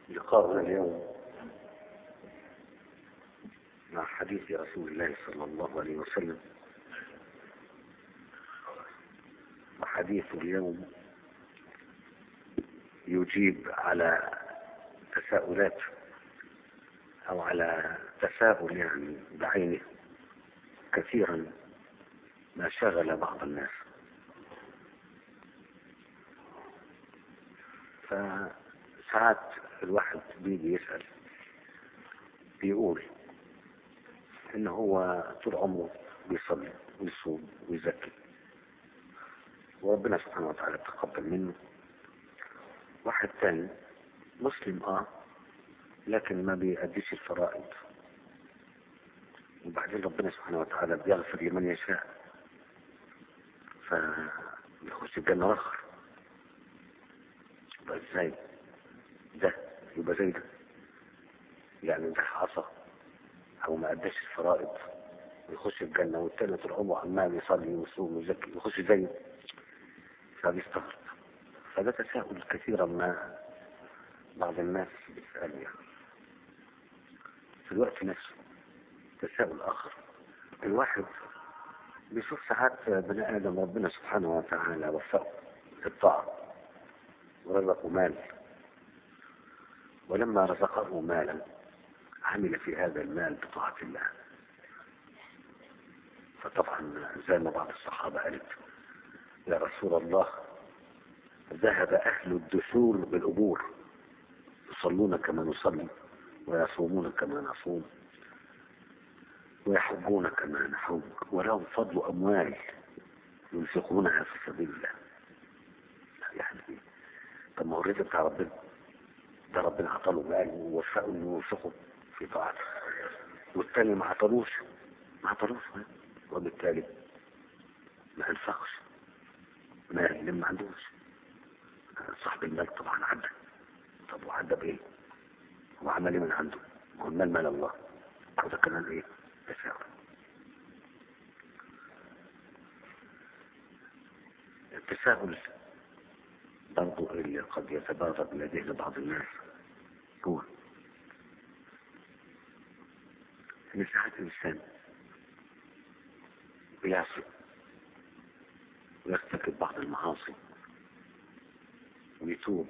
لقاؤنا اليوم مع حديث رسول الله صلى الله عليه وسلم وحديث اليوم يجيب على تساؤلات او على تساؤل يعني بعينه كثيرا ما شغل بعض الناس فساعات الواحد بيجي يسأل بيقول ان هو طول عمره بيصلي ويصوم ويزكي وربنا سبحانه وتعالى تقبل منه واحد تاني مسلم اه لكن ما بيأديش الفرائض وبعدين ربنا سبحانه وتعالى بيغفر لمن يشاء فبيخش الجنة آخر يبقى ازاي ده يبقى زي ده يعني ده عصى او ما اداش الفرائض يخش الجنة والتاني طول عمره عمال يصلي ويصوم ويزكي يخش زيه فبيستغرب فده تساؤل كثيرا ما بعض الناس بيسأل يعني في الوقت نفسه تساؤل آخر الواحد بيشوف ساعات بني آدم ربنا سبحانه وتعالى وفقه في الطاعة ورزقه مال ولما رزقه مالا عمل في هذا المال بطاعة الله فطبعا زي ما بعض الصحابة قالت يا رسول الله ذهب أهل الدثور بالأمور يصلون كما نصلي ويصومون كما نصوم ويحجون كما نحج ولهم فضل أموال ينفقونها في سبيل الله يعني طب ما هو الرزق بتاع ربنا ده ربنا عطاله مال ووفقه انه ينفقه في طاعته والتاني ما عطلوش ما عطلوش وبالتالي ما انفقش مال اللي ما عندوش صاحب المال طبعا عدى طب وعدى بايه هو عمل ايه من عنده هو المال مال الله وده كمان ايه تساؤل التساؤل برضو اللي قد يتبادر لديه لبعض الناس هو ان ساعات الانسان بيعصي ويرتكب بعض المعاصي ويتوب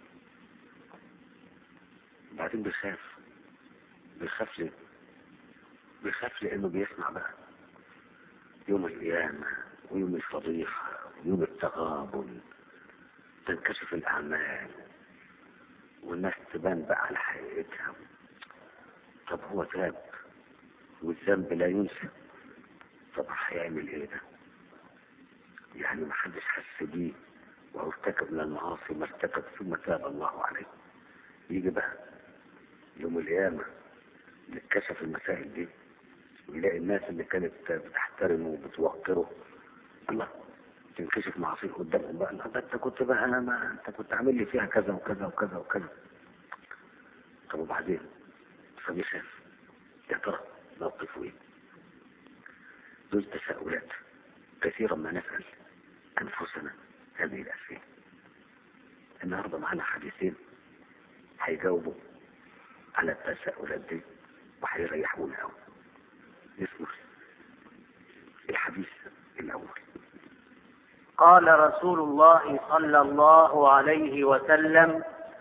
بعدين بيخاف بيخاف ليه بيخاف لانه بيسمع بقى يوم القيامة ويوم الفضيحة ويوم التغابن تنكشف الأعمال والناس تبان بقى على حقيقتها طب هو تاب والذنب لا ينسى طب هيعمل ايه ده يعني ما حدش حس بيه وارتكب من المعاصي ما ارتكب ثم تاب الله عليه يجي بقى يوم القيامة نتكشف المسائل دي ويلاقي الناس اللي كانت بتحترمه وبتوقره الله تنكشف معاصيه قدامهم بقى لا ده انت كنت بقى انا ما انت كنت عامل لي فيها كذا وكذا وكذا وكذا طب وبعدين فبيخاف يا ترى موقفه ايه دول تساؤلات كثيرا ما نسأل أنفسنا هذه الأسئلة النهاردة معنا حديثين هيجاوبوا على التساؤلات دي وهيريحونا قوي نسمع الحديث الأول قال رسول الله صلى الله عليه وسلم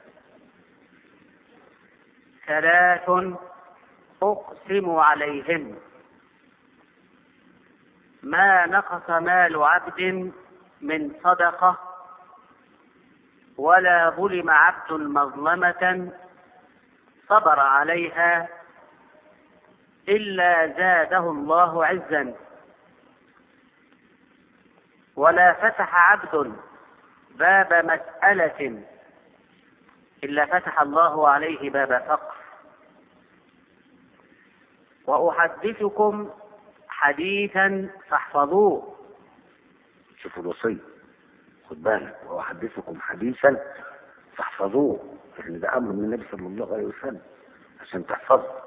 ثلاث أقسم عليهن ما نقص مال عبد من صدقة ولا ظلم عبد مظلمة صبر عليها إلا زاده الله عزا ولا فتح عبد باب مسألة إلا فتح الله عليه باب فقر وأحدثكم حديثا فاحفظوه شوفوا الوصية خد بالك وأحدثكم حديثا فاحفظوه يعني ده أمر من النبي صلى الله عليه وسلم عشان تحفظه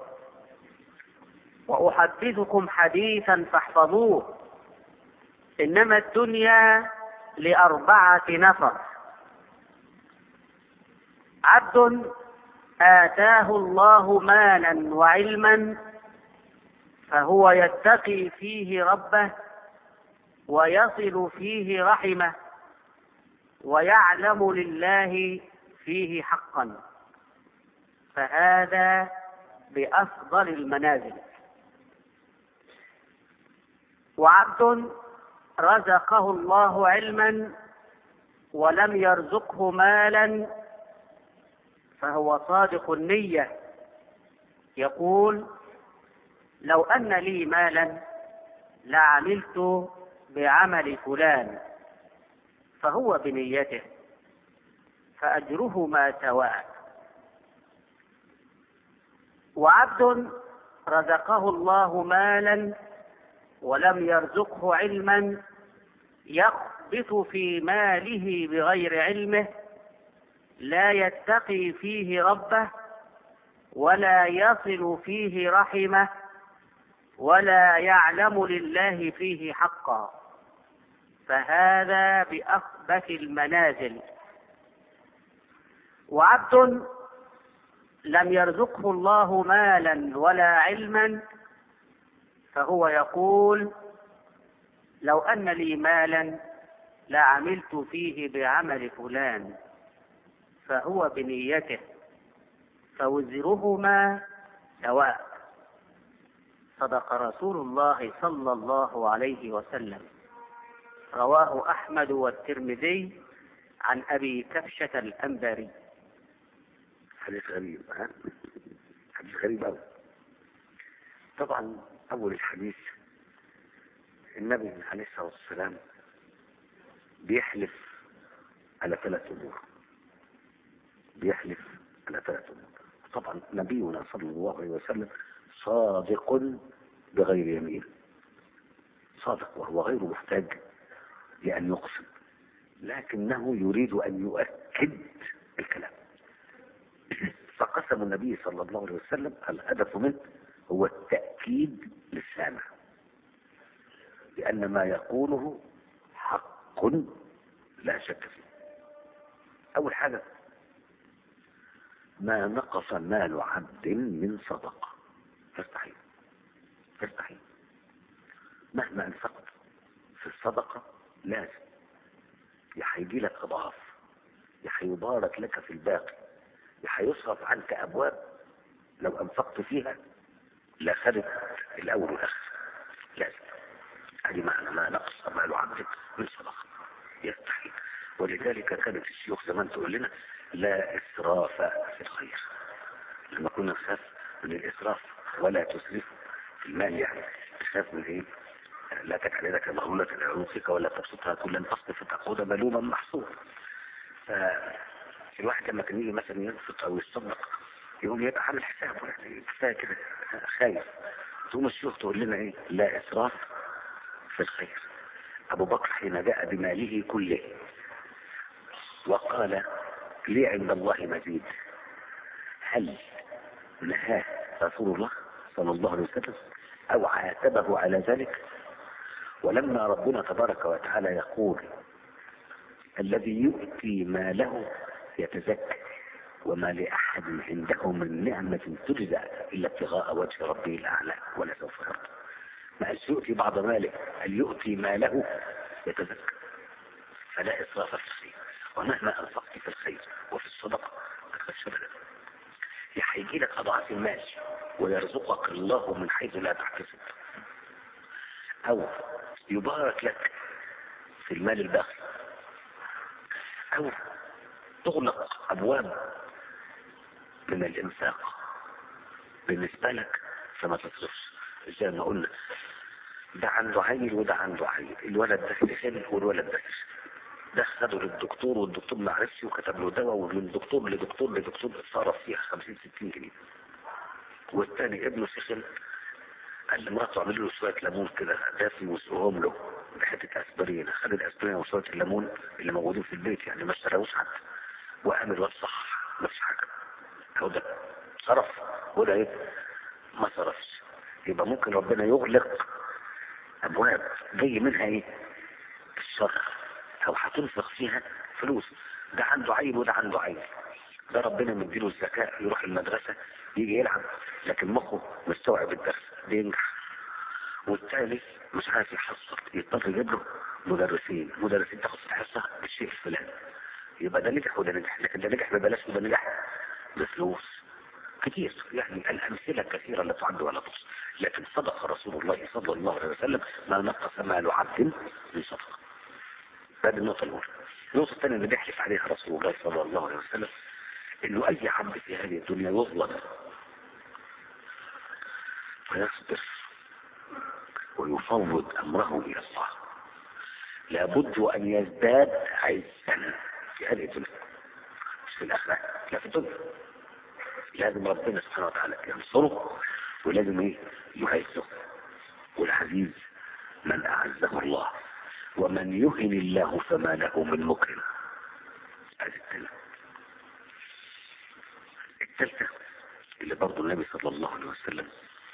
وأحدثكم حديثا فاحفظوه إنما الدنيا لأربعة نفر عبد آتاه الله مالا وعلما فهو يتقي فيه ربه ويصل فيه رحمه ويعلم لله فيه حقا فهذا بأفضل المنازل وعبد رزقه الله علما ولم يرزقه مالا فهو صادق النية يقول لو أن لي مالا لعملت بعمل فلان فهو بنيته فأجرهما سواء وعبد رزقه الله مالا ولم يرزقه علما يخبط في ماله بغير علمه لا يتقي فيه ربه ولا يصل فيه رحمه ولا يعلم لله فيه حقا فهذا بأخبث المنازل وعبد لم يرزقه الله مالا ولا علما فهو يقول لو أن لي مالا لعملت فيه بعمل فلان فهو بنيته فوزرهما سواء صدق رسول الله صلى الله عليه وسلم رواه أحمد والترمذي عن أبي كبشة الأنباري حديث غريب ها حديث غريب أوي طبعا أول الحديث النبي عليه الصلاة والسلام بيحلف على ثلاث أمور بيحلف على ثلاث أمور طبعا نبينا صلى الله عليه وسلم صادق بغير يمين صادق وهو غير محتاج لأن يقسم لكنه يريد أن يؤكد الكلام فقسم النبي صلى الله عليه وسلم الهدف منه هو التأكيد للسامع لأن ما يقوله حق لا شك فيه أول حاجة ما نقص مال عبد من صدقة يستحيل يستحيل مهما أنفقت في الصدقة لازم يا هيجي لك أضعاف يا هيبارك لك في الباقي يا هيصرف عنك أبواب لو أنفقت فيها لخدت الأول والآخر لازم هذه معنى ما نقص مال عبد من صدقة يستحيل ولذلك كانت الشيوخ زمان تقول لنا لا إسراف في الخير لما كنا نخاف من الإسراف ولا تسرف في المال يعني تخاف من إيه لا تجعل يدك مغلولة لعنقك ولا تبسطها كل البسط فتقود ملوما محصورا فالواحد لما كان يجي مثلا ينفق أو يصدق يقوم يبقى عامل حسابه يعني كفايه كده خايف تقوم الشيوخ تقول لنا ايه لا اسراف في الخير ابو بكر حين جاء بماله كله وقال لي عند الله مزيد هل نهاه رسول الله صلى الله عليه وسلم او عاتبه على ذلك ولما ربنا تبارك وتعالى يقول الذي يؤتي ماله يتزكى وما لأحد عنده من نعمة تجزى إلا ابتغاء وجه ربه الأعلى ولا سوف يرضى ما قالش يؤتي بعض ماله هل يؤتي ماله يتزكى فلا إسراف في الخير ومهما أنفقت في الخير وفي الصدقة تخشى بلد يا هيجي لك أضعاف المال ويرزقك الله من حيث لا تحتسب أو يبارك لك في المال الباقي أو تغلق أبواب من الإنفاق بالنسبة لك فما تصرفش زي ما قلنا ده عنده عيل وده عنده عيل الولد ده سخن والولد ده سخن ده خده للدكتور والدكتور ما عرفش وكتب له دواء ومن دكتور لدكتور لدكتور صرف فيها 50 60 جنيه والتاني ابنه سخن قال لمراته اعمل له شويه ليمون كده دافي وسقهم له بحته اسبرين خد الاسبرين وشويه الليمون اللي موجودين في البيت يعني ما اشتراوش حد وقام الواد صح ما فيش حاجه هو ده صرف ولا ايه ما صرفش يبقى ممكن ربنا يغلق ابواب جاي منها ايه الشر او هتنفق فيها فلوس ده عنده عيب وده عنده عيب ده ربنا مديله الذكاء يروح المدرسة يجي يلعب لكن مخه مستوعب الدرس بينجح والتاني مش عارف يحصل يضطر يجيب له مدرسين مدرسين تاخد في الحصة بالشيء الفلاني يبقى ده نجح وده نجح لكن ده نجح ببلاش وده نجح بفلوس كتير يعني الأمثلة كثيرة لا تعد ولا تحصى لكن صدق رسول الله صلى الله عليه وسلم ما نقص مال عبد من صدقه هذه النقطة الأولى النقطة الثانية اللي بيحلف عليها رسول الله صلى الله عليه وسلم إنه أي عبد في هذه الدنيا يظلم ويصبر ويفوض أمره إلى الله لابد أن يزداد عزا في هذه الدنيا مش في الآخرة لا في الدنيا لازم ربنا سبحانه وتعالى ينصره ولازم ايه يعزه والعزيز من أعزه الله ومن يهن الله فما له من مكرم هذه الثالثة الثالثة اللي برضو النبي صلى الله عليه وسلم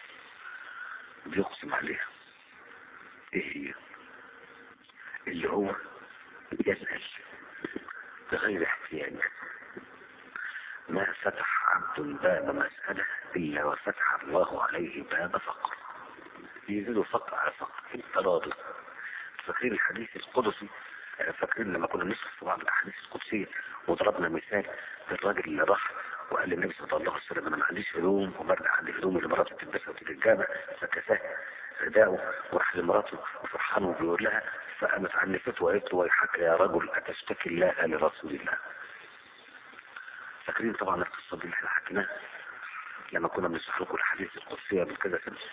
بيقسم عليها ايه هي اللي هو يسأل بغير احتياج ما فتح عبد باب مسألة إلا وفتح الله عليه باب فقر يزيد فقر على فقر انت راضي فاكرين الحديث القدسي فاكرين لما كنا نشرح في بعض الاحاديث القدسيه وضربنا مثال الراجل اللي راح وقال للنبي صلى الله عليه وسلم انا ما عنديش هدوم وبرد عندي هدوم اللي مراتي تلبسها وتيجي الجامع فكساه رداءه وراح لمراته وفرحان وبيقول لها فقامت عنفته وقالت له ويحك يا رجل اتشتكي الله لرسول الله فاكرين طبعا القصه دي اللي احنا حكيناها لما كنا بنشرح لكم الحديث القدسيه من كذا سنه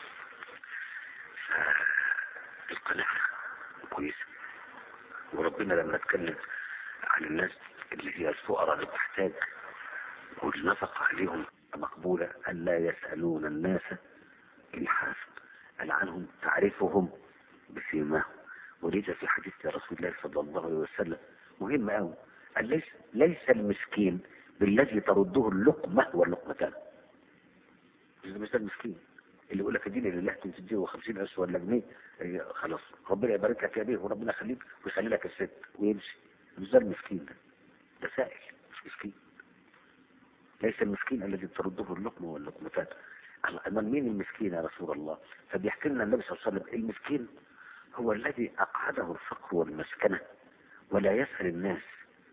القناعه كويسه وربنا لما اتكلم عن الناس اللي هي الفقراء اللي بتحتاج والنفقة عليهم مقبولة أن لا يسألون الناس الحافظ قال عنهم تعرفهم بسيماهم ولذا في حديث رسول الله صلى الله عليه وسلم مهم قوي قال ليس, ليس المسكين بالذي ترده اللقمة واللقمتان مش ده المسكين اللي يقول لك اديني لله تديه 50 قرش ولا جنيه إيه خلاص ربنا يبارك لك يا بيه وربنا يخليك ويخلي لك الست ويمشي مش ده المسكين ده ده سائل مش مسكين ليس المسكين الذي ترده اللقمة واللقمتان أمال مين المسكين يا رسول الله فبيحكي لنا النبي صلى الله عليه وسلم المسكين هو الذي أقعده الفقر والمسكنة ولا يسأل الناس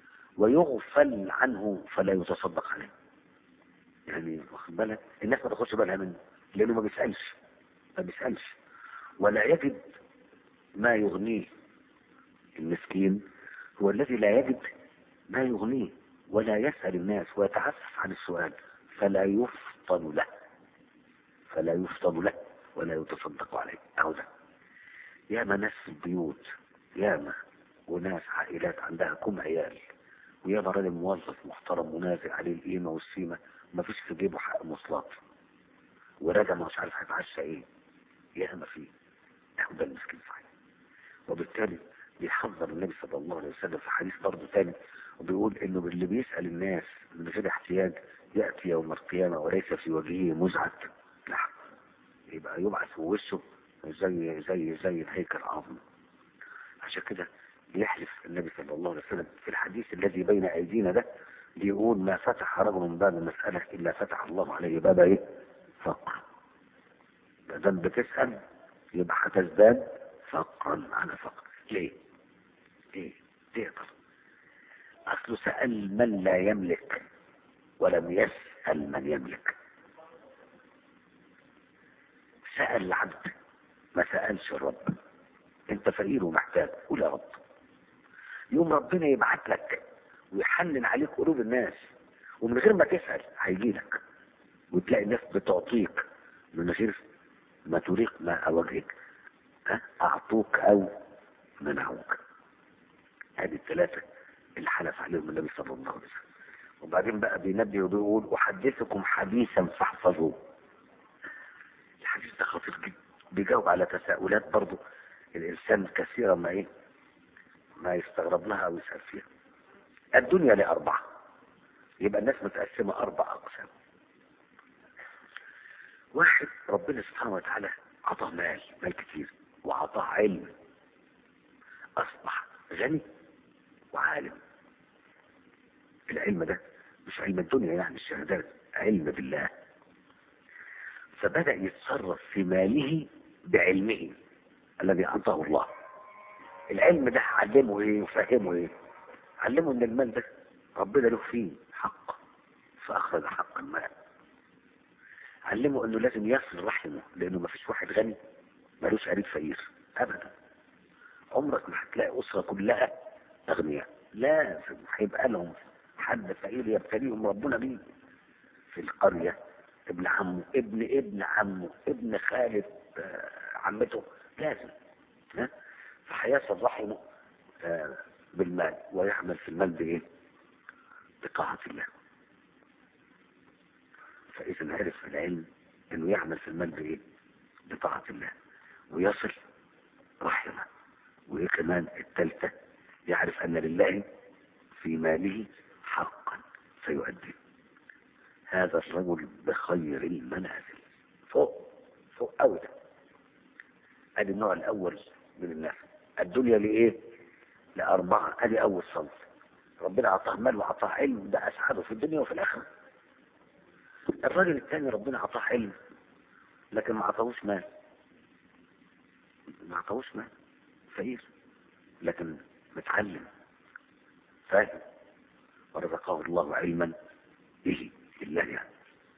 ويغفل عنه فلا يتصدق عليه يعني واخد بالك الناس ما تاخدش بالها منه لانه ما بيسالش ما بيسالش ولا يجد ما يغنيه المسكين هو الذي لا يجد ما يغنيه ولا يسأل الناس ويتعفف عن السؤال فلا يفطن له فلا يفطن له ولا يتصدق عليه أو ده ياما ناس في البيوت ياما وناس عائلات عندها كم عيال وياما راجل موظف محترم منازع عليه القيمة والسيمة ما فيش في جيبه حق مواصلات وراجع مش عارف هيتعشى ايه ياما فيه اهو ده المسكين صحيح وبالتالي بيحذر النبي صلى الله عليه وسلم في حديث برضه تاني وبيقول انه اللي بيسأل الناس من غير احتياج يأتي يوم القيامة وليس في وجهه مزعج لحم يبقى يبعث في وشه زي زي زي الهيكل عظم عشان كده يحلف النبي صلى الله عليه وسلم في الحديث الذي بين ايدينا ده بيقول ما فتح رجل باب مسألة الا فتح الله عليه باب ايه فقر ما دام بتسأل يبقى هتزداد فقرا على فقر ليه ليه تقدر اصله سأل من لا يملك ولم يسأل من يملك سأل العبد ما سألش الرب انت فقير ومحتاج قول يا رب يوم ربنا يبعت لك ويحنن عليك قلوب الناس ومن غير ما تسأل هيجي لك وتلاقي الناس بتعطيك من غير ما تريق ما وجهك ها اعطوك او منعوك هذه الثلاثة اللي حلف عليهم النبي صلى الله عليه وسلم وبعدين بقى بينبي وبيقول احدثكم حديثا فاحفظوه الحديث ده خطير جدا بيجاوب على تساؤلات برضو الانسان كثيرا ما ايه ما يستغرب لها او يسأل فيها الدنيا لأربعة يبقى الناس متقسمة أربع أقسام واحد ربنا سبحانه وتعالى عطاه مال مال كتير وعطاه علم أصبح غني وعالم العلم ده مش علم الدنيا يعني الشهادات علم بالله فبدأ يتصرف في ماله بعلمه الذي أعطاه الله العلم ده علمه ايه وفهمه ايه علمه ان المال ده ربنا له فيه حق فأخرج حق المال علمه انه لازم يصل رحمه لانه ما فيش واحد غني ملوش قريب فقير ابدا عمرك ما هتلاقي اسره كلها اغنياء لازم هيبقى لهم حد فقير يبتليهم ربنا بيه في القريه ابن عمه ابن ابن عمه ابن خالد آه، عمته لازم ها فهيصل رحمه آه، بالمال ويعمل في المال بايه؟ بطاعه الله فإذا عرف العلم انه يعمل في المال بايه بطاعة الله ويصل رحمه وايه كمان الثالثة يعرف ان لله في ماله حقا فيؤديه هذا الرجل بخير المنازل فوق فوق قوي ده ادي النوع الاول من الناس الدنيا لايه لاربعة ادي اول صنف ربنا اعطاه مال واعطاه علم ده اسعده في الدنيا وفي الاخره الراجل الثاني ربنا اعطاه علم لكن ما اعطاهوش مال ما اعطاهوش مال فقير لكن متعلم فاهم ورزقه الله علما به لله يعني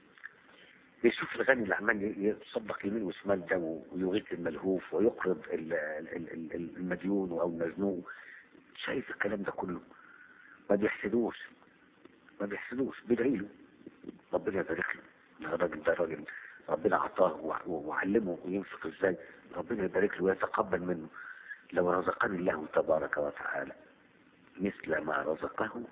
بيشوف الغني اللي عمال يتصدق يمين وشمال ده ويغيث الملهوف ويقرض ال- ال- ال- ال- المديون او المزنوق شايف الكلام ده كله ما بيحسدوش ما بيحسدوش بيدعي له ربنا يبارك له ده الراجل ده راجل ربنا اعطاه وع- وعلمه وينفق ازاي ربنا يبارك له ويتقبل منه لو رزقني الله تبارك وتعالى مثل ما رزقه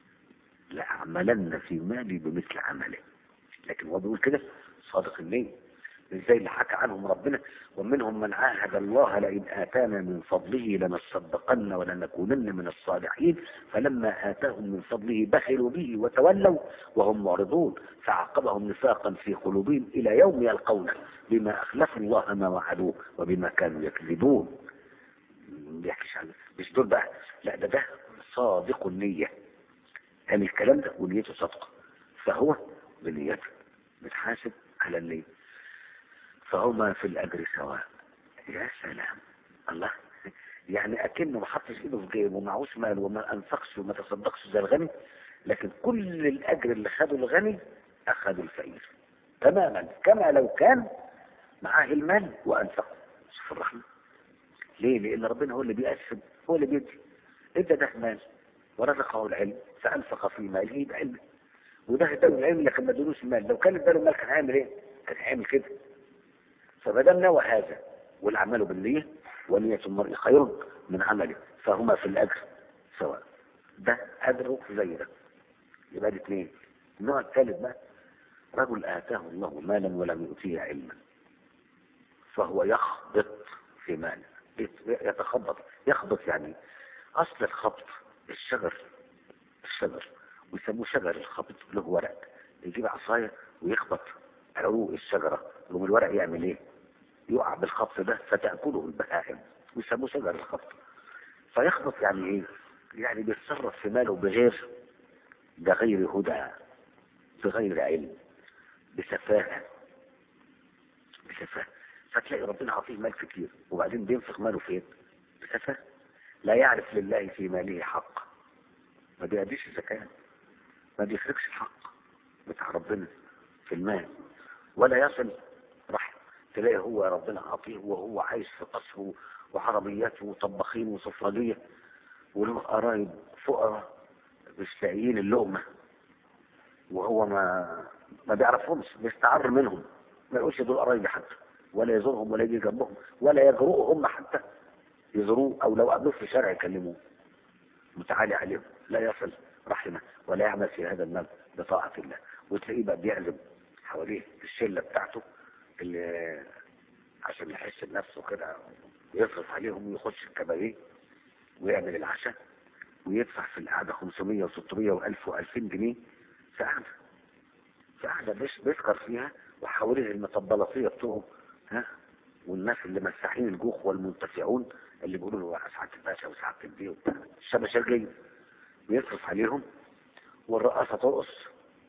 لأعملن في مالي بمثل عمله لكن هو بيقول كده صادق النية مش زي اللي حكى عنهم ربنا ومنهم من عاهد الله لئن آتانا من فضله لنصدقن ولنكونن من الصالحين فلما آتاهم من فضله بخلوا به وتولوا وهم معرضون فعقبهم نفاقا في قلوبهم إلى يوم يلقونه بما أخلفوا الله ما وعدوه وبما كانوا يكذبون ما بيحكيش عن مش دول بقى لا ده ده صادق النية يعني الكلام ده ونيته صادقة فهو بنيته بتحاسب على النية فهما في الأجر سواء يا سلام الله يعني أكنه ما حطش إيده في جيبه ومعهوش مال وما أنفقش وما تصدقش زي الغني لكن كل الأجر اللي خده الغني أخده الفقير تماما كما لو كان معاه المال وأنفقه شوف الرحمة ليه؟ لأن ربنا هو اللي بيقسم هو اللي بيدي ادى ده مال ورزقه العلم فأنفق في ماله بعلمه وده اداله العلم لكن ما ادالوش المال لو كان اداله المال كان هيعمل ايه؟ كان هيعمل كده فبدل نوى هذا والأعمال بالنية ونية المرء خير من عمله فهما في الأجر سواء ده أجره زي ده يبقى دي اثنين النوع الثالث بقى رجل آتاه الله مالا ولم يؤتيه علما فهو يخبط في ماله يتخبط يخبط يعني أصل الخبط الشجر الشجر ويسموه شجر الخبط له ورق يجيب عصاية ويخبط عروق الشجرة يقوم الورق يعمل ايه يقع بالخبط ده فتأكله البهائم ويسموه شجر الخبط فيخبط يعني ايه يعني بيتصرف في ماله بغير بغير هدى بغير علم بسفاهة بسفاهة فتلاقي ربنا عطيه مال كتير وبعدين بينفق ماله فين بسفاهة لا يعرف لله في ماله حق ما بيأديش الزكاة ما بيخرجش الحق بتاع ربنا في المال ولا يصل رحم تلاقي هو ربنا عطيه وهو عايش في قصره وعربياته وطباخين وصفرانية وله قرايب فقراء مش لاقيين اللقمة وهو ما ما بيعرفهمش بيستعر منهم ما يقولش دول قرايبي حتى ولا يزورهم ولا يجي جنبهم ولا يجرؤوا هم حتى يزوروه او لو قابلوه في الشارع يكلموه متعالي عليهم لا يصل رحمه ولا يعمل في هذا المال بطاعة الله وتلاقيه بقى بيعزم حواليه الشلة بتاعته اللي عشان يحس بنفسه كده ويصرف عليهم ويخش الكباريه ويعمل العشاء ويدفع في القعدة 500 و600 و1000 و2000 جنيه في قعدة في قعدة بيش بيسكر فيها وحواليه المطبلاتية بتوعه ها والناس اللي مساحين الجوخ والمنتفعون اللي بيقولوا له سعادة الباشا وسعادة البيه وبتاع الشبشرجية بيصرف عليهم والرقاصة ترقص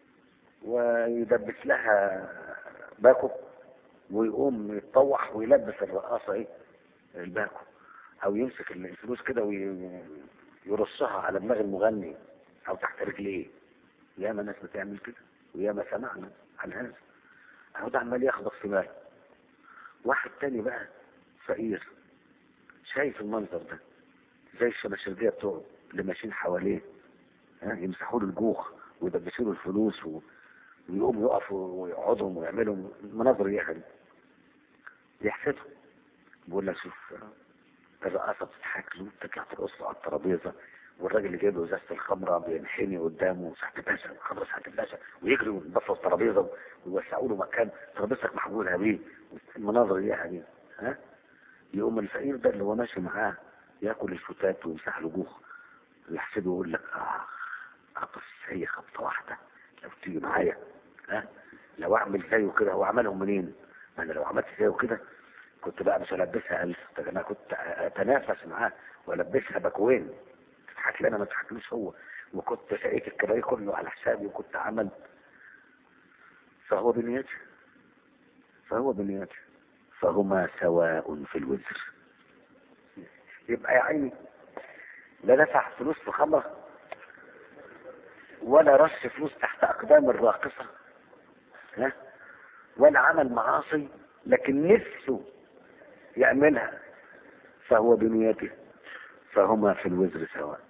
ويدبس لها باكو ويقوم يتطوح ويلبس الرقاصة ايه الباكو او يمسك الفلوس كده ويرصها على دماغ المغني او تحت رجليه ياما ناس بتعمل كده وياما سمعنا عن هذا اهو ده عمال يخبط في مال واحد تاني بقى فقير شايف المنظر ده زي الشباشردية بتوعه اللي ماشيين حواليه ها يمسحوا له الجوخ ويدبسوا له الفلوس و... ويقوموا يقفوا ويقعدهم ويعملوا مناظر يعني يحسدهم بيقول لك شوف الرقاصة بتضحك له تطلع ترقص له على الترابيزة والراجل اللي جايب له ازازة الخمرة بينحني قدامه ساعة الباشا خمرة ساعة الباشا ويجري وينضفوا الترابيزة ويوسعوا له مكان ترابيزتك محجوزة بيه المناظر دي يعني ها يقوم الفقير ده اللي هو ماشي معاه ياكل الفتات ويمسح له جوخ يحسبه ويقول لك اه اقص هي خبطة واحدة لو تيجي معايا ها لو اعمل زيه كده هو عملهم منين؟ ما انا لو عملت زيه كده كنت بقى مش هلبسها ألف ده انا كنت اتنافس معاه والبسها باكوين تضحك لي انا ما تضحكلوش هو وكنت سقيت الكباريه كله على حسابي وكنت عمل فهو بنيته فهو بنيته فهما سواء في الوزر يبقى يا عيني لا دفع فلوس في خمرة ولا رش فلوس تحت أقدام الراقصة ها ولا عمل معاصي لكن نفسه يعملها فهو بنيته فهما في الوزر سواء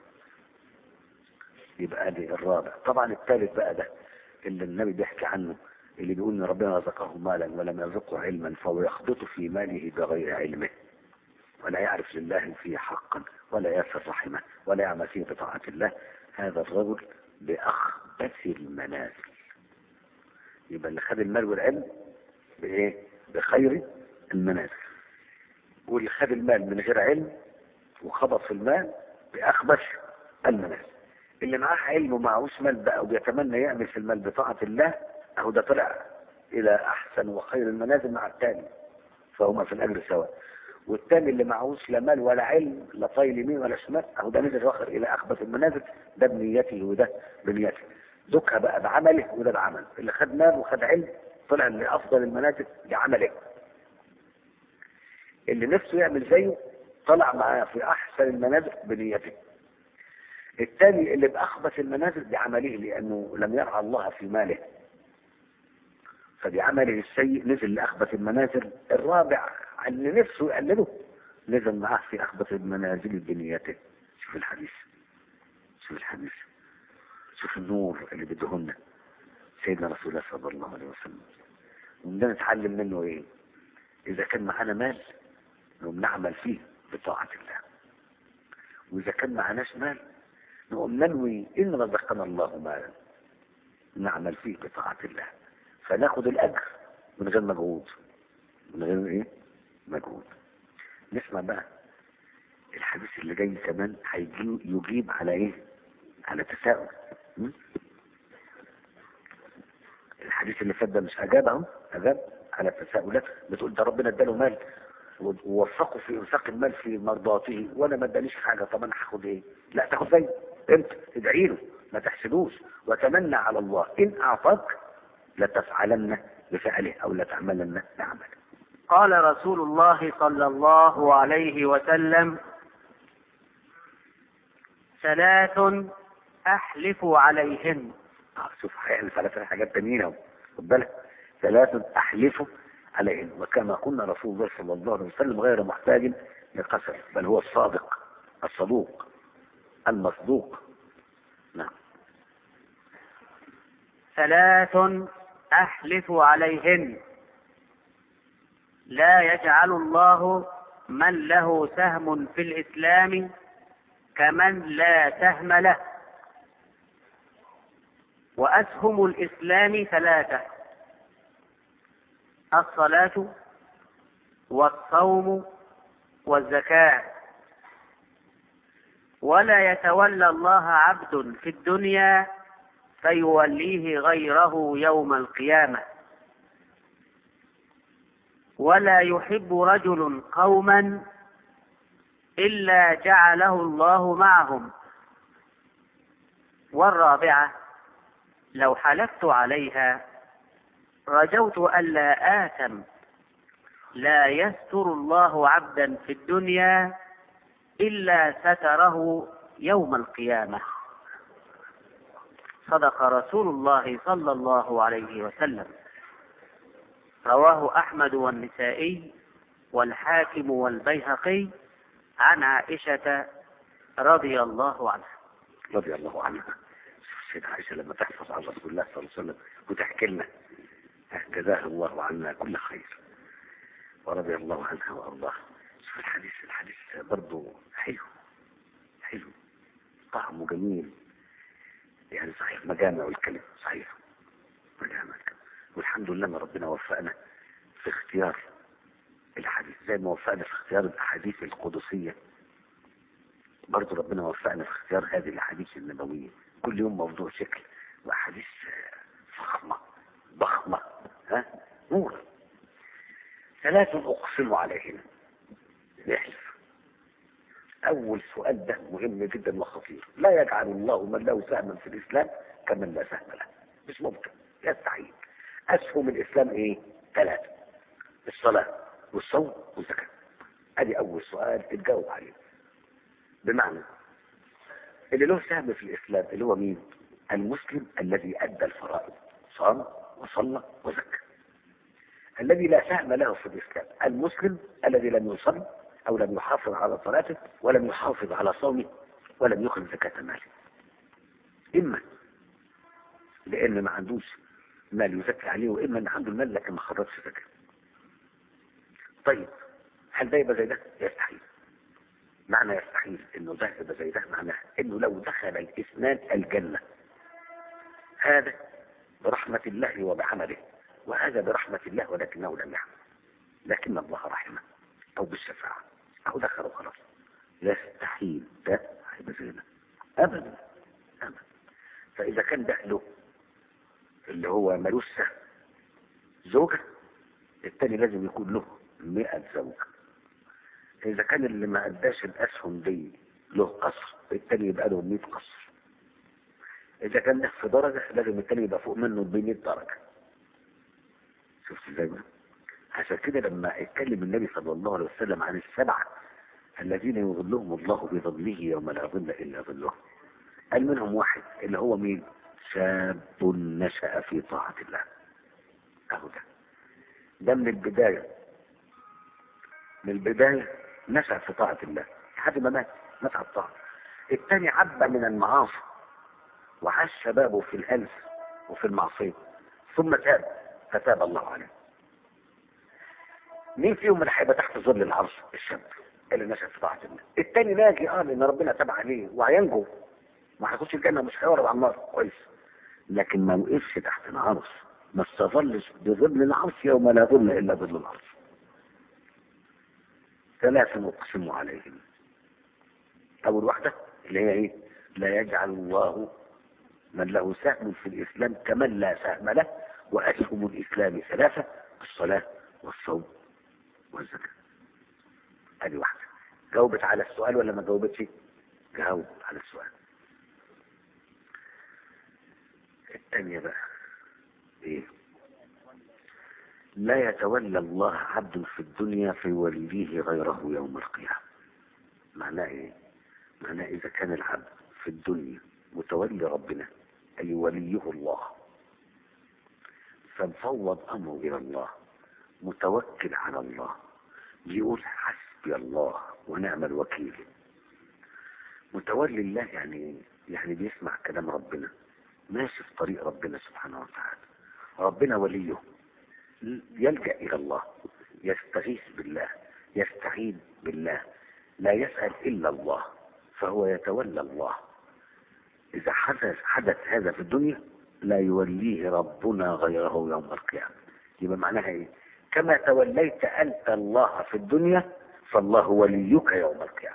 يبقى دي الرابع طبعا الثالث بقى ده اللي النبي بيحكي عنه اللي بيقول ان ربنا رزقه مالا ولم يرزقه علما فهو يخبط في ماله بغير علمه ولا يعرف لله فيه حقا ولا يصل رحمه ولا يعمل فيه بطاعة الله هذا الرجل بأخبث المنازل يبقى اللي خد المال والعلم بإيه؟ بخير المنازل واللي خد المال من غير علم وخبط في المال بأخبث المنازل اللي معاه علم ومعهوش مال بقى وبيتمنى يعمل في المال بطاعة الله أهو ده طلع إلى أحسن وخير المنازل مع الثاني فهما في الأجر سواء والثاني اللي معهوش لا مال ولا علم لا طايل يمين ولا شمال أهو ده نزل واخر إلى أخبث المنازل ده بنيته وده بنيته ذكها بقى بعمله وده بعمل اللي خد مال وخد علم طلع لأفضل المنازل بعمله اللي نفسه يعمل زيه طلع معاه في أحسن المنازل بنيته الثاني اللي بأخبث المنازل بعمله لأنه لم يرعى الله في ماله فبعمله السيء نزل لأخبث المنازل الرابع اللي نفسه يقلده نزل معاه في أخبث المنازل بنيته شوف الحديث شوف الحديث شوف النور اللي بدهن سيدنا رسول الله صلى الله عليه وسلم وده نتعلم منه ايه اذا كان معانا مال نقوم نعمل فيه بطاعة الله واذا كان معناش مال نقوم ننوي ان رزقنا الله مالا نعمل فيه بطاعة الله فناخد الاجر من غير مجهود من غير ايه مجهود نسمع بقى الحديث اللي جاي كمان هيجي يجيب على ايه على تساؤل م? الحديث اللي فات ده مش اجاب اهو اجاب على التساؤلات بتقول ده ربنا اداله مال ووفقه في انفاق المال في مرضاته وانا ما ادانيش حاجه طب انا هاخد ايه؟ لا تاخد زيه انت ادعي له ما تحسدوش وتمنى على الله ان اعطاك لتفعلن بفعله او لتعملن بعمله قال رسول الله صلى الله عليه وسلم ثلاث أحلف عليهن آه، شوف هيحلف على ثلاث حاجات تانيين اهو خد بالك ثلاث احلف عليهن وكما قلنا رسول الله صلى الله عليه وسلم غير محتاج لقسم بل هو الصادق الصدوق المصدوق نعم ثلاث أحلف عليهن لا يجعل الله من له سهم في الإسلام كمن لا سهم له وأسهم الإسلام ثلاثة الصلاة والصوم والزكاة ولا يتولى الله عبد في الدنيا فيوليه غيره يوم القيامة ولا يحب رجل قوما إلا جعله الله معهم والرابعة لو حلفت عليها رجوت ألا آثم لا يستر الله عبدا في الدنيا إلا ستره يوم القيامة صدق رسول الله صلى الله عليه وسلم رواه أحمد والنسائي والحاكم والبيهقي عن عائشة رضي الله عنها رضي الله عنها السيدة عائشة لما تحفظ عن رسول الله صلى الله عليه وسلم وتحكي لنا جزاها الله عنا كل خير ورضي الله عنها وارضاها شوف الحديث الحديث برضه حلو حلو طعمه جميل يعني صحيح مجامع الكلم صحيح مجامع الكلم والحمد لله ان ربنا وفقنا في اختيار الحديث زي ما وفقنا في اختيار الاحاديث القدسيه برضه ربنا وفقنا في اختيار هذه الاحاديث النبويه كل يوم موضوع شكل واحاديث فخمه ضخمه ها نور ثلاث اقسم عليهن يحلف اول سؤال ده مهم جدا وخطير لا يجعل الله من له سهما في الاسلام كمن لا سهم له مش ممكن يستحيل اسهم الاسلام ايه ثلاثه الصلاه والصوم والزكاه ادي اول سؤال تتجاوب عليه بمعنى اللي له سهم في الاسلام اللي هو مين المسلم الذي ادى الفرائض صام وصلى وزكى الذي لا سهم له في الاسلام المسلم الذي لم يصلي او لم يحافظ على صلاته ولم يحافظ على صومه ولم يخرج زكاة ماله اما لان ما عندوش مال يزكي عليه واما ان عنده المال لكن ما خرجش زكاة طيب هل ده يبقى زي ده يستحيل معنى يستحيل انه ده يبقى زي ده معناه انه لو دخل الاثنان الجنة هذا برحمة الله وبعمله وهذا برحمة الله ولكنه لم يعمل لكن الله رحمه او بالشفاعة او دخل خلاص يستحيل ده هيبقى زي ده ابدا ابدا فاذا كان ده له اللي هو ملوش سهم زوجة التاني لازم يكون له 100 زوجة إذا كان اللي ما أداش الأسهم دي له قصر التاني يبقى له 100 قصر إذا كان ده في درجة لازم التاني يبقى فوق منه ب 100 درجة شفت ازاي بقى؟ عشان كده لما اتكلم النبي صلى الله عليه وسلم عن السبعة الذين يظلهم الله بظله يوم لا ظل إلا ظله قال منهم واحد اللي هو مين؟ شاب نشأ في طاعة الله أهو ده ده من البداية من البداية نشأ في طاعة الله لحد ما مات مات على الطاعة الثاني عبى من المعاصي وعاش شبابه في الهلس وفي المعصية ثم تاب فتاب الله عليه مين فيهم اللي هيبقى تحت ظل العرش الشاب اللي نشأ في طاعة الله الثاني ناجي اه لان ربنا تاب عليه وهينجو ما هيخش الجنة مش هيورد على النار كويس لكن ما وقفش تحت العرش ما استظلش بظل العرش يوم لا ظل الا ظل العرش ثلاث اقسم عليهم اول واحدة اللي هي ايه لا يجعل الله من له سهم في الاسلام كمن لا سهم له واسهم الاسلام ثلاثة الصلاة والصوم والزكاة ادي واحدة جاوبت على السؤال ولا ما جاوبتش جاوب على السؤال الثانية بقى ايه لا يتولى الله عبد في الدنيا فيوليه غيره يوم القيامة معناه ايه معناه اذا كان العبد في الدنيا متولي ربنا اي وليه الله فمفوض امره الى الله متوكل على الله يقول حسبي الله ونعم الوكيل متولي الله يعني يعني بيسمع كلام ربنا ماشي في طريق ربنا سبحانه وتعالى ربنا وليه يلجأ إلى الله يستغيث بالله يستعين بالله لا يسأل إلا الله فهو يتولى الله إذا حدث حدث هذا في الدنيا لا يوليه ربنا غيره يوم القيامة يبقى معناها إيه كما توليت أنت الله في الدنيا فالله وليك يوم القيامة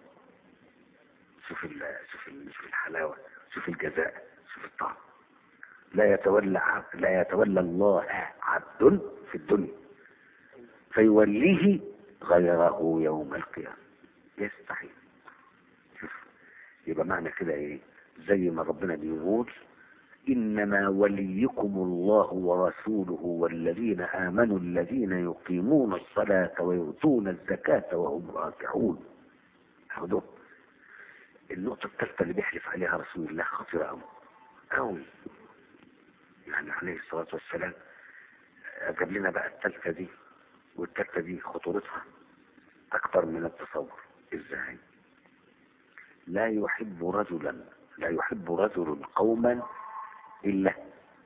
شوف ال شوف ال شوف الحلاوة شوف الجزاء شوف الطعم لا يتولى عبد لا يتولى الله عبد في الدنيا فيوليه غيره يوم القيامة يستحيل شوف يبقى معنى كده ايه زي ما ربنا بيقول إنما وليكم الله ورسوله والذين آمنوا الذين يقيمون الصلاة ويؤتون الزكاة وهم راكعون أخذوا النقطة الثالثة اللي بيحلف عليها رسول الله خطيرة أوي أوي يعني عليه الصلاة والسلام جاب لنا بقى الثالثة دي والثالثة دي خطورتها أكثر من التصور إزاي لا يحب رجلا لا يحب رجل قوما إلا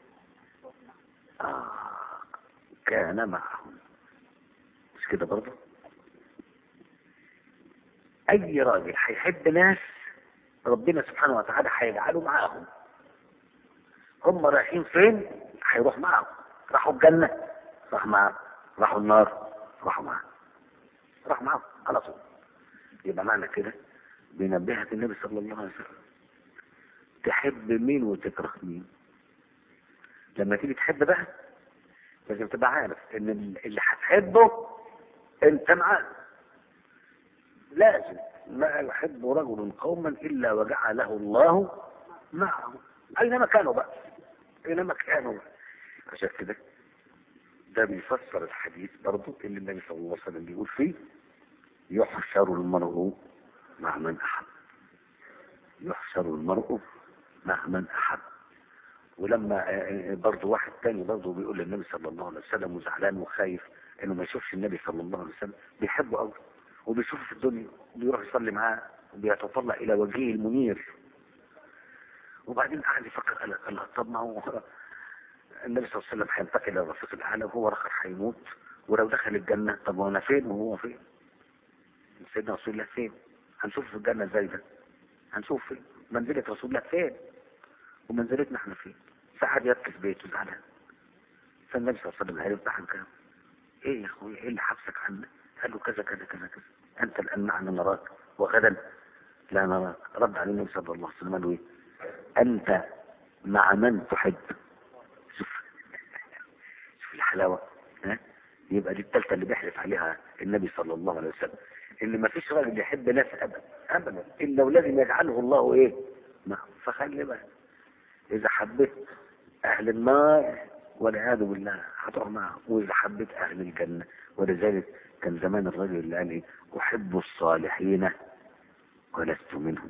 آه كان معهم مش كده برضه أي راجل هيحب ناس ربنا سبحانه وتعالى هيجعله معاهم هم رايحين فين هيروح معاهم راحوا الجنة راح معاهم راحوا النار راحوا معاهم راح معاهم على طول يبقى معنى كده بينبهك النبي صلى الله عليه وسلم تحب مين وتكره مين لما تيجي تحب بقى لازم تبقى عارف ان اللي هتحبه انت معاه لازم ما يحب رجل قوما الا وجعله الله معه اينما كانوا بقى اينما كانوا بقى. عشان كده ده بيفسر الحديث برضه اللي النبي صلى الله عليه وسلم بيقول فيه يحشر المرء مع من احب يحشر المرء مع من احب ولما برضه واحد تاني برضه بيقول للنبي صلى الله عليه وسلم وزعلان وخايف انه ما يشوفش النبي صلى الله عليه وسلم بيحبه قوي وبيشوفه في الدنيا وبيروح يصلي معاه وبيتطلع الى وجهه المنير وبعدين قعد يفكر قال الله طب ما هو النبي صلى الله عليه وسلم هينتقل الى الرفيق الاعلى وهو اخر هيموت ولو دخل الجنه طب وانا فين وهو فين؟ سيدنا رسول الله فين؟ هنشوف في الجنه ازاي ده؟ هنشوف فين؟ منزله رسول الله فين؟ ومنزلتنا احنا فين؟ فقعد يبكي في بيته زعلان فالنبي صلى الله عليه وسلم عرف ضحك كده ايه يا اخويا ايه اللي حبسك عنا؟ قال له كذا كذا كذا كذا انت الان معنا نراك وغدا لا نراك رد عليه النبي صلى الله عليه وسلم قال له ايه؟ انت مع من تحب شوف شوف الحلاوه ها يبقى دي الثالثه اللي بيحلف عليها النبي صلى الله عليه وسلم ان ما فيش راجل يحب ناس ابدا ابدا الا ولازم يجعله الله ايه؟ ما فخلي بالك اذا حبيت اهل النار والعياذ بالله هتقع معهم واذا حبيت اهل الجنه ولذلك كان زمان الرجل اللي قال ايه احب الصالحين ولست منهم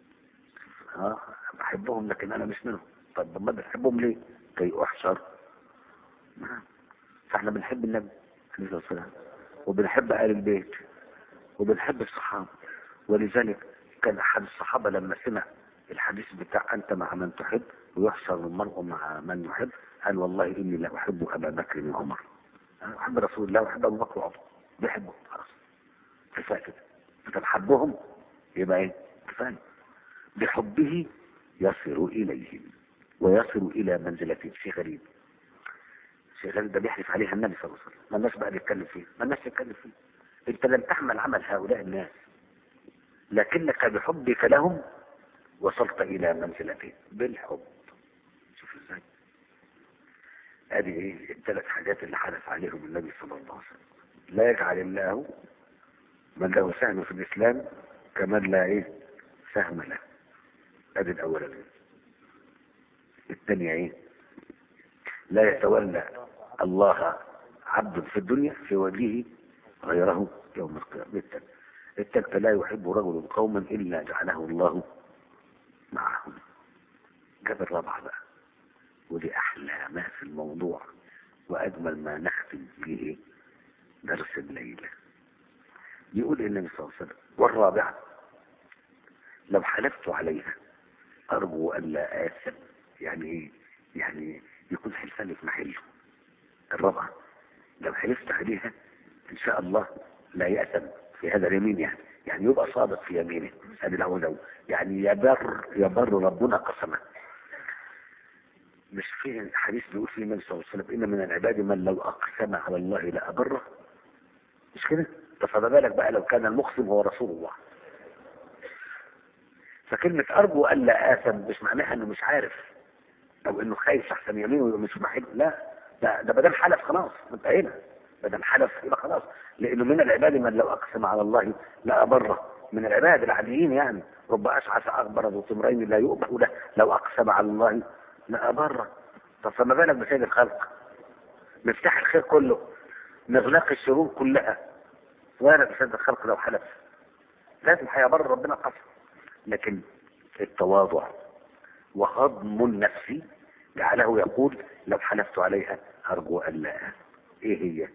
اه بحبهم لكن انا مش منهم طب ما بتحبهم ليه كي احشر نعم فاحنا بنحب النبي عليه الصلاه والسلام وبنحب اهل البيت وبنحب الصحابه ولذلك كان احد الصحابه لما سمع الحديث بتاع انت مع من تحب ويحشر المرء مع من يحب قال والله اني لا احب ابا بكر وعمر انا احب رسول الله واحب ابو بكر وعمر بيحبه خلاص كفايه كده انت بحبهم يبقى ايه كفايه بحبه يصل اليهم ويصل الى منزلته شيء غريب شيء غريب ده بيحلف عليها النبي صلى الله عليه وسلم ما الناس بقى نتكلم فيه ما الناس تتكلم فيه انت لم تحمل عمل هؤلاء الناس لكنك بحبك لهم وصلت الى منزلتهم بالحب شوف ازاي ادي ايه الثلاث حاجات اللي حدث عليهم النبي صلى الله عليه وسلم لا يجعل الله من له سهم في الاسلام كمن لا ايه سهم له ادي الاولانيه الثانيه ايه لا يتولى الله عبد في الدنيا في وجهه غيره يوم القيامه الثالثه لا يحب رجل قوما الا جعله الله معهم جاب الرابعه بقى ودي احلى ما في الموضوع واجمل ما نختم به درس الليله يقول النبي صلى الله عليه وسلم والرابعه لو حلفت عليها ارجو الا اثم يعني ايه يعني يكون حلفاني في محله الرابعه لو حلفت عليها ان شاء الله لا يأثم في هذا اليمين يعني يعني يبقى صادق في يمينه ادي له لو يعني يبر يبر ربنا قسمه مش في حديث بيقول فيه النبي صلى الله عليه وسلم ان من العباد من لو اقسم على الله لابره مش كده طب فما بالك بقى لو كان المقسم هو رسول الله فكلمة أرجو ألا آثم مش معناها إنه مش عارف أو إنه خايف أحسن يمينه مش محل لا ده ده بدل حلف خلاص انتهينا بدل حلف يبقى خلاص لأنه من العباد من لو أقسم على الله لأبره من العباد العاديين يعني رب أشعث أغبر ذو طمرين لا يؤبه له لو أقسم على الله لا بره طب فما بالك بسيد الخلق مفتاح الخير كله مغلاق الشرور كلها وارد بسيد الخلق لو حلف لازم هيبر ربنا قسم لكن التواضع وهضم النفس جعله يقول لو حلفت عليها أرجو ألا إيه هي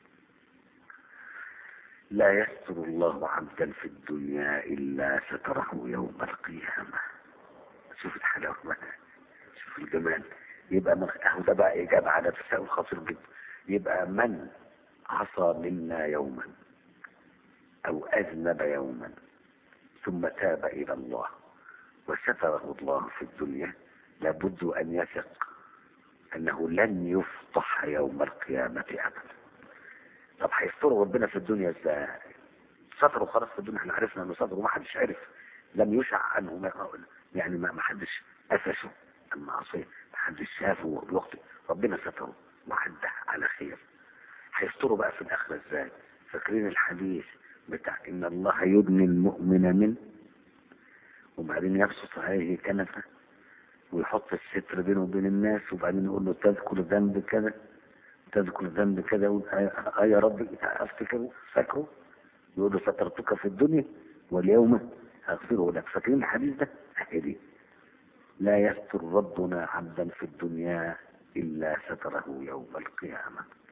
لا يستر الله عبدا في الدنيا إلا ستره يوم القيامة شوف الحلاوة بقى شوف الجمال يبقى من اهو ده بقى إجابة على تساؤل خطير جدا يبقى من عصى منا يوما أو أذنب يوما ثم تاب إلى الله وستره الله في الدنيا لابد أن يثق أنه لن يفضح يوم القيامة أبدا طب هيستر ربنا في الدنيا ازاي ستره خلاص في الدنيا احنا عرفنا انه ستره ما حدش عرف لم يشع عنه ما يعني ما ما حدش قفشه المعصيه ما حدش شافه وهو بيخطئ ربنا ستره وعده على خير هيستره بقى في الاخره ازاي فاكرين الحديث بتاع ان الله يدني المؤمن منه وبعدين يبسط عليه كنفه ويحط الستر بينه وبين الناس وبعدين يقول له تذكر ذنب كذا تذكر ذنب كذا يقول آه يا رب افتكره فاكره يقول له سترتك في الدنيا واليوم اغفره لك فاكرين الحديث ده؟ اهدي لا يستر ربنا عبدا في الدنيا الا ستره يوم القيامه